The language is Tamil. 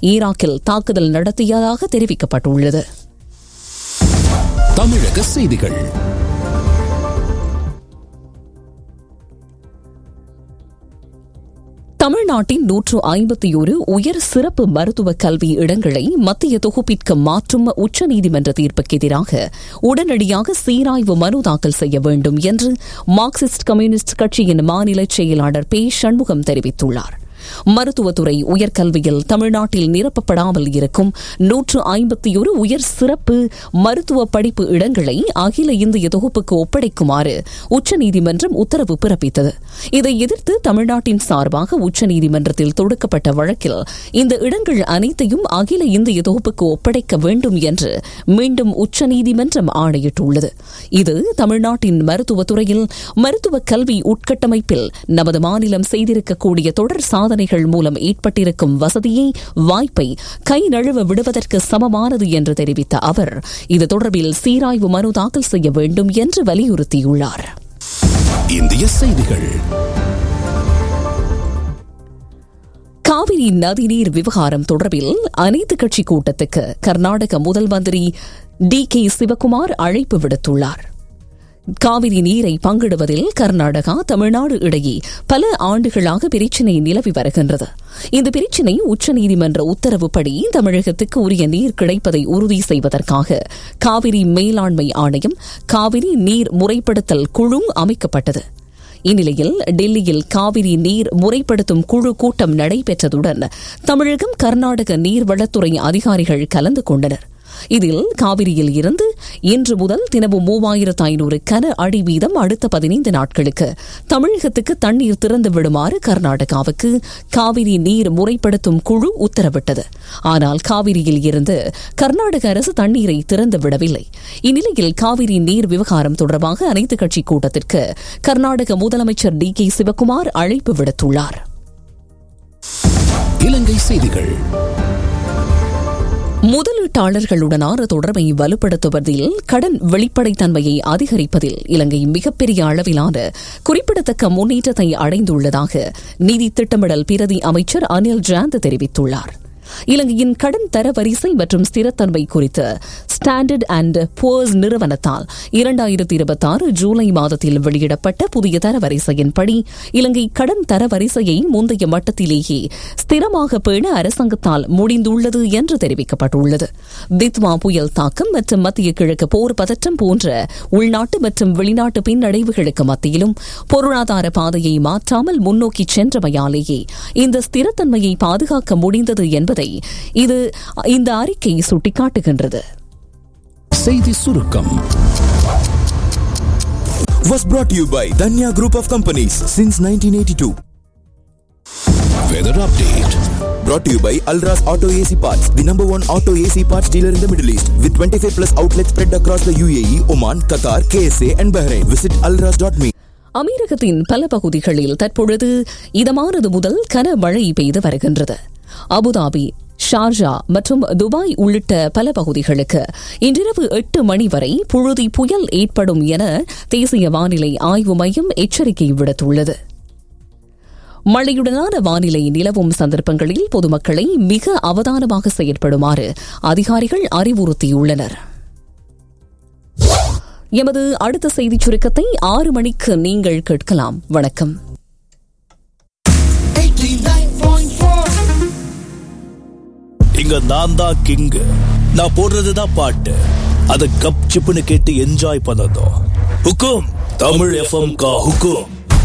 ஈராக்கில் தாக்குதல் நடத்தியதாக தெரிவிக்கப்பட்டுள்ளது தமிழக செய்திகள் தமிழ்நாட்டின் நூற்று ஐம்பத்தி ஒரு உயர் சிறப்பு மருத்துவ கல்வி இடங்களை மத்திய தொகுப்பிற்கு மாற்றும் உச்சநீதிமன்ற தீர்ப்புக்கு எதிராக உடனடியாக சீராய்வு மனு தாக்கல் செய்ய வேண்டும் என்று மார்க்சிஸ்ட் கம்யூனிஸ்ட் கட்சியின் மாநில செயலாளர் பே சண்முகம் தெரிவித்துள்ளார் மருத்துவத்துறை உயர்கல்வியில் தமிழ்நாட்டில் நிரப்பப்படாமல் இருக்கும் நூற்று ஐம்பத்தி ஒரு உயர் சிறப்பு மருத்துவ படிப்பு இடங்களை அகில இந்திய தொகுப்புக்கு ஒப்படைக்குமாறு உச்சநீதிமன்றம் உத்தரவு பிறப்பித்தது இதை எதிர்த்து தமிழ்நாட்டின் சார்பாக உச்சநீதிமன்றத்தில் தொடுக்கப்பட்ட வழக்கில் இந்த இடங்கள் அனைத்தையும் அகில இந்திய தொகுப்புக்கு ஒப்படைக்க வேண்டும் என்று மீண்டும் உச்சநீதிமன்றம் ஆணையிட்டுள்ளது இது தமிழ்நாட்டின் மருத்துவத்துறையில் மருத்துவ கல்வி உட்கட்டமைப்பில் நமது மாநிலம் செய்திருக்கக்கூடிய தொடர் சாதனைகள் மூலம் ஏற்பட்டிருக்கும் வசதியை வாய்ப்பை கை நழுவ விடுவதற்கு சமமானது என்று தெரிவித்த அவர் இது தொடர்பில் சீராய்வு மனு தாக்கல் செய்ய வேண்டும் என்று வலியுறுத்தியுள்ளார் இந்திய செய்திகள் காவிரி நதிநீர் விவகாரம் தொடர்பில் அனைத்து கட்சி கூட்டத்துக்கு கர்நாடக முதல் மந்திரி டி கே சிவக்குமார் அழைப்பு விடுத்துள்ளார் காவிரி நீரை பங்கிடுவதில் கர்நாடகா தமிழ்நாடு இடையே பல ஆண்டுகளாக பிரச்சினை நிலவி வருகின்றது இந்த பிரச்சினை உச்சநீதிமன்ற உத்தரவுப்படி தமிழகத்துக்கு உரிய நீர் கிடைப்பதை உறுதி செய்வதற்காக காவிரி மேலாண்மை ஆணையம் காவிரி நீர் முறைப்படுத்தல் குழு அமைக்கப்பட்டது இந்நிலையில் டெல்லியில் காவிரி நீர் முறைப்படுத்தும் குழு கூட்டம் நடைபெற்றதுடன் தமிழகம் கர்நாடக நீர்வளத்துறை அதிகாரிகள் கலந்து கொண்டனர் இதில் காவிரியில் இருந்து இன்று முதல் தினமும் மூவாயிரத்து ஐநூறு கன அடி வீதம் அடுத்த பதினைந்து நாட்களுக்கு தமிழகத்துக்கு தண்ணீர் திறந்து விடுமாறு கர்நாடகாவுக்கு காவிரி நீர் முறைப்படுத்தும் குழு உத்தரவிட்டது ஆனால் காவிரியில் இருந்து கர்நாடக அரசு தண்ணீரை திறந்து விடவில்லை இந்நிலையில் காவிரி நீர் விவகாரம் தொடர்பாக அனைத்துக் கட்சி கூட்டத்திற்கு கர்நாடக முதலமைச்சர் டி கே சிவக்குமார் அழைப்பு விடுத்துள்ளார் இலங்கை செய்திகள் முதலீட்டாளர்களுடனான தொடர்பை வலுப்படுத்துவதில் கடன் வெளிப்படைத்தன்மையை அதிகரிப்பதில் இலங்கை மிகப்பெரிய அளவிலான குறிப்பிடத்தக்க முன்னேற்றத்தை அடைந்துள்ளதாக நிதி திட்டமிடல் பிரதி அமைச்சர் அனில் ஜாந்த் தெரிவித்துள்ளார் இலங்கையின் கடன் தரவரிசை மற்றும் ஸ்திரத்தன்மை குறித்து ஸ்டாண்டர்ட் அண்ட் போர்ஸ் நிறுவனத்தால் இரண்டாயிரத்தி இருபத்தி ஆறு ஜூலை மாதத்தில் வெளியிடப்பட்ட புதிய தரவரிசையின்படி இலங்கை கடன் தரவரிசையை முந்தைய மட்டத்திலேயே ஸ்திரமாக பேண அரசாங்கத்தால் முடிந்துள்ளது என்று தெரிவிக்கப்பட்டுள்ளது தித்வா புயல் தாக்கம் மற்றும் மத்திய கிழக்கு போர் பதற்றம் போன்ற உள்நாட்டு மற்றும் வெளிநாட்டு பின்னடைவுகளுக்கு மத்தியிலும் பொருளாதார பாதையை மாற்றாமல் முன்னோக்கி சென்றமையாலேயே இந்த ஸ்திரத்தன்மையை பாதுகாக்க முடிந்தது என்பதை இது இந்த அறிக்கை சுட்டிக்காட்டுகின்றது செய்தி சுருக்கம் was brought to you by Danya Group of Companies since 1982. Weather update Brought to you by Alras Auto AC Parts, the number one auto AC parts dealer in the Middle East, with 25 plus outlets spread across the UAE, Oman, Qatar, KSA, and Bahrain. Visit alras.me. அமீரகத்தின் பல பகுதிகளில் தற்பொழுது இதமானது முதல் கனமழை பெய்து வருகின்றது அபுதாபி ஷார்ஜா மற்றும் துபாய் உள்ளிட்ட பல பகுதிகளுக்கு இன்றிரவு எட்டு மணி வரை புழுதி புயல் ஏற்படும் என தேசிய வானிலை ஆய்வு மையம் எச்சரிக்கை விடுத்துள்ளது மழையுடனான வானிலை நிலவும் சந்தர்ப்பங்களில் பொதுமக்களை மிக அவதானமாக செயற்படுமாறு அதிகாரிகள் அறிவுறுத்தியுள்ளனர் எமது அடுத்த செய்திச் சுருக்கத்தை ஆறு மணிக்கு நீங்கள் கேட்கலாம் வணக்கம் இங்க நான் தான் கிங் நான் போடுறதுதான் பாட்டு அத கப் சிப்புன்னு கேட்டு என்ஜாய் பண்ணதும் ஹுக்கும் தமிழ் எஃப்எம் கா ஹுக்கும்